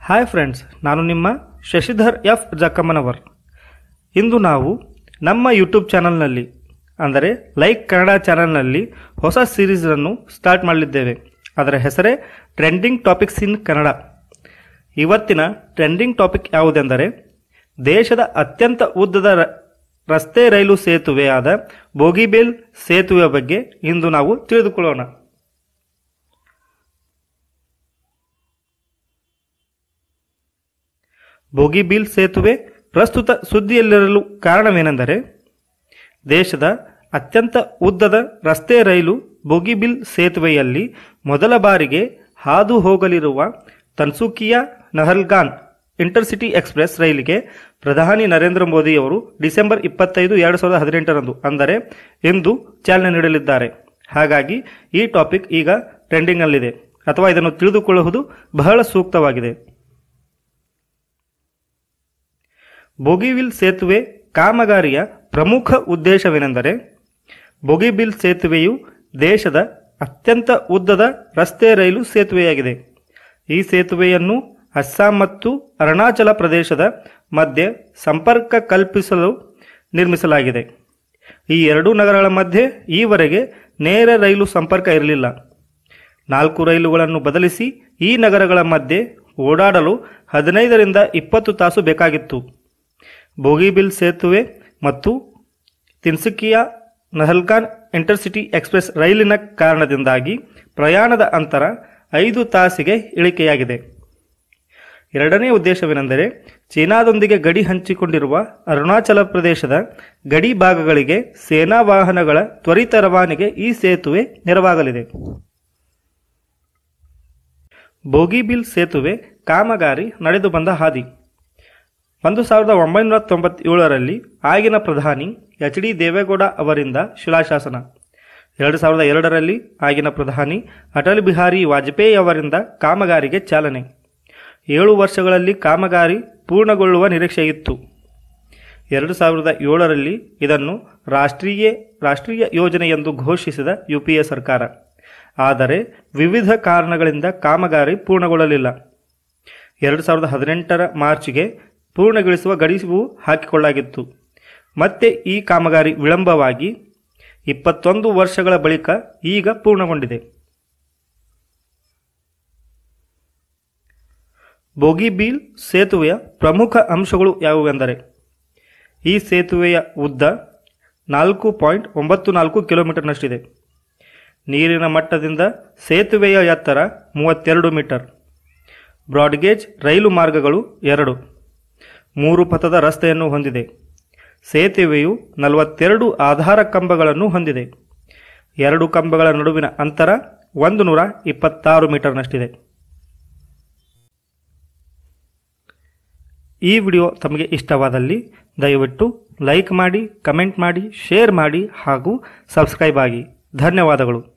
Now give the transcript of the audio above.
hi friends ನಾನು ನಿಮ್ಮ Shashidhar F ಜಕ್ಕಮ್ಮನವರ್ ಇಂದು ನಾವು ನಮ್ಮ ಯೂಟ್ಯೂಬ್ ಚಾನಲ್ನಲ್ಲಿ ಅಂದರೆ ಲೈಕ್ ಕನ್ನಡ ಚಾನಲ್ನಲ್ಲಿ ಹೊಸ ಸೀರೀಸನ್ನು ಸ್ಟಾರ್ಟ್ ಮಾಡಲಿದ್ದೇವೆ ಅದರ ಹೆಸರೇ ಟ್ರೆಂಡಿಂಗ್ ಟಾಪಿಕ್ಸ್ ಇನ್ ಕನ್ನಡ ಇವತ್ತಿನ ಟ್ರೆಂಡಿಂಗ್ ಟಾಪಿಕ್ ಯಾವುದೆಂದರೆ ದೇಶದ ಅತ್ಯಂತ ಉದ್ದದ ರ- ರಸ್ತೆ ರೈಲು ಸೇತುವೆಯಾದ ಬೋಗಿಬೇಲ್ ಸೇತುವೆ ಬಗ್ಗೆ ಇಂದು ನಾವು ತಿಳಿದುಕೊಳ್ಳೋಣ ಬೋಗಿಬೀಲ್ ಸೇತುವೆ ಪ್ರಸ್ತುತ ಸುದ್ದಿಯಲ್ಲಿರಲು ಕಾರಣವೇನೆಂದರೆ ದೇಶದ ಅತ್ಯಂತ ಉದ್ದದ ರಸ್ತೆ ರೈಲು ಬೋಗಿಬಿಲ್ ಸೇತುವೆಯಲ್ಲಿ ಮೊದಲ ಬಾರಿಗೆ ಹಾದು ಹೋಗಲಿರುವ ತನ್ಸುಕಿಯಾ ನಹಲ್ಗಾನ್ ಇಂಟರ್ಸಿಟಿ ಎಕ್ಸ್ಪ್ರೆಸ್ ರೈಲಿಗೆ ಪ್ರಧಾನಿ ನರೇಂದ್ರ ಮೋದಿಯವರು ಡಿಸೆಂಬರ್ ಇಪ್ಪತ್ತೈದು ಎರಡು ಸಾವಿರದ ಹದಿನೆಂಟರಂದು ಅಂದರೆ ಇಂದು ಚಾಲನೆ ನೀಡಲಿದ್ದಾರೆ ಹಾಗಾಗಿ ಈ ಟಾಪಿಕ್ ಈಗ ಟ್ರೆಂಡಿಂಗ್ನಲ್ಲಿದೆ ಅಥವಾ ಇದನ್ನು ತಿಳಿದುಕೊಳ್ಳುವುದು ಬಹಳ ಸೂಕ್ತವಾಗಿದೆ ಬೋಗಿವಿಲ್ ಸೇತುವೆ ಕಾಮಗಾರಿಯ ಪ್ರಮುಖ ಉದ್ದೇಶವೇನೆಂದರೆ ಬೋಗಿಬಿಲ್ ಸೇತುವೆಯು ದೇಶದ ಅತ್ಯಂತ ಉದ್ದದ ರಸ್ತೆ ರೈಲು ಸೇತುವೆಯಾಗಿದೆ ಈ ಸೇತುವೆಯನ್ನು ಅಸ್ಸಾಂ ಮತ್ತು ಅರುಣಾಚಲ ಪ್ರದೇಶದ ಮಧ್ಯೆ ಸಂಪರ್ಕ ಕಲ್ಪಿಸಲು ನಿರ್ಮಿಸಲಾಗಿದೆ ಈ ಎರಡೂ ನಗರಗಳ ಮಧ್ಯೆ ಈವರೆಗೆ ನೇರ ರೈಲು ಸಂಪರ್ಕ ಇರಲಿಲ್ಲ ನಾಲ್ಕು ರೈಲುಗಳನ್ನು ಬದಲಿಸಿ ಈ ನಗರಗಳ ಮಧ್ಯೆ ಓಡಾಡಲು ಹದಿನೈದರಿಂದ ಇಪ್ಪತ್ತು ತಾಸು ಬೇಕಾಗಿತ್ತು ಬೋಗಿಬಿಲ್ ಸೇತುವೆ ಮತ್ತು ತಿನ್ಸುಕಿಯಾ ನಹಲ್ಗಾನ್ ಇಂಟರ್ಸಿಟಿ ಎಕ್ಸ್ಪ್ರೆಸ್ ರೈಲಿನ ಕಾರಣದಿಂದಾಗಿ ಪ್ರಯಾಣದ ಅಂತರ ಐದು ತಾಸಿಗೆ ಇಳಿಕೆಯಾಗಿದೆ ಎರಡನೇ ಉದ್ದೇಶವೇನೆಂದರೆ ಚೀನಾದೊಂದಿಗೆ ಗಡಿ ಹಂಚಿಕೊಂಡಿರುವ ಅರುಣಾಚಲ ಪ್ರದೇಶದ ಗಡಿ ಭಾಗಗಳಿಗೆ ಸೇನಾ ವಾಹನಗಳ ತ್ವರಿತ ರವಾನೆಗೆ ಈ ಸೇತುವೆ ನೆರವಾಗಲಿದೆ ಬೋಗಿಬಿಲ್ ಸೇತುವೆ ಕಾಮಗಾರಿ ನಡೆದು ಬಂದ ಹಾದಿ ಒಂದು ಸಾವಿರದ ಒಂಬೈನೂರ ತೊಂಬತ್ತೇಳರಲ್ಲಿ ಆಗಿನ ಪ್ರಧಾನಿ ಎಚ್ ಡಿ ದೇವೇಗೌಡ ಅವರಿಂದ ಶಿಲಾಶಾಸನ ಎರಡು ಸಾವಿರದ ಎರಡರಲ್ಲಿ ಆಗಿನ ಪ್ರಧಾನಿ ಅಟಲ್ ಬಿಹಾರಿ ವಾಜಪೇಯಿ ಅವರಿಂದ ಕಾಮಗಾರಿಗೆ ಚಾಲನೆ ಏಳು ವರ್ಷಗಳಲ್ಲಿ ಕಾಮಗಾರಿ ಪೂರ್ಣಗೊಳ್ಳುವ ನಿರೀಕ್ಷೆ ಇತ್ತು ಎರಡು ಸಾವಿರದ ಏಳರಲ್ಲಿ ಇದನ್ನು ರಾಷ್ಟ್ರೀಯ ರಾಷ್ಟ್ರೀಯ ಯೋಜನೆ ಎಂದು ಘೋಷಿಸಿದ ಯುಪಿಎ ಸರ್ಕಾರ ಆದರೆ ವಿವಿಧ ಕಾರಣಗಳಿಂದ ಕಾಮಗಾರಿ ಪೂರ್ಣಗೊಳ್ಳಲಿಲ್ಲ ಎರಡು ಸಾವಿರದ ಹದಿನೆಂಟರ ಮಾರ್ಚ್ಗೆ ಪೂರ್ಣಗೊಳಿಸುವ ಗಡಿವು ಹಾಕಿಕೊಳ್ಳಾಗಿತ್ತು ಮತ್ತೆ ಈ ಕಾಮಗಾರಿ ವಿಳಂಬವಾಗಿ ಇಪ್ಪತ್ತೊಂದು ವರ್ಷಗಳ ಬಳಿಕ ಈಗ ಪೂರ್ಣಗೊಂಡಿದೆ ಬೋಗಿಬೀಲ್ ಸೇತುವೆಯ ಪ್ರಮುಖ ಅಂಶಗಳು ಯಾವುವೆಂದರೆ ಈ ಸೇತುವೆಯ ಉದ್ದ ನಾಲ್ಕು ಪಾಯಿಂಟ್ ಒಂಬತ್ತು ನಾಲ್ಕು ಕಿಲೋಮೀಟರ್ನಷ್ಟಿದೆ ನೀರಿನ ಮಟ್ಟದಿಂದ ಸೇತುವೆಯ ಎತ್ತರ ಮೂವತ್ತೆರಡು ಮೀಟರ್ ಬ್ರಾಡ್ಗೇಜ್ ರೈಲು ಮಾರ್ಗಗಳು ಎರಡು ಮೂರು ಪಥದ ರಸ್ತೆಯನ್ನು ಹೊಂದಿದೆ ಸೇತುವೆಯು ನಲವತ್ತೆರಡು ಆಧಾರ ಕಂಬಗಳನ್ನು ಹೊಂದಿದೆ ಎರಡು ಕಂಬಗಳ ನಡುವಿನ ಅಂತರ ಒಂದು ನೂರ ಇಪ್ಪತ್ತಾರು ಮೀಟರ್ನಷ್ಟಿದೆ ಈ ವಿಡಿಯೋ ತಮಗೆ ಇಷ್ಟವಾದಲ್ಲಿ ದಯವಿಟ್ಟು ಲೈಕ್ ಮಾಡಿ ಕಮೆಂಟ್ ಮಾಡಿ ಶೇರ್ ಮಾಡಿ ಹಾಗೂ ಸಬ್ಸ್ಕ್ರೈಬ್ ಆಗಿ ಧನ್ಯವಾದಗಳು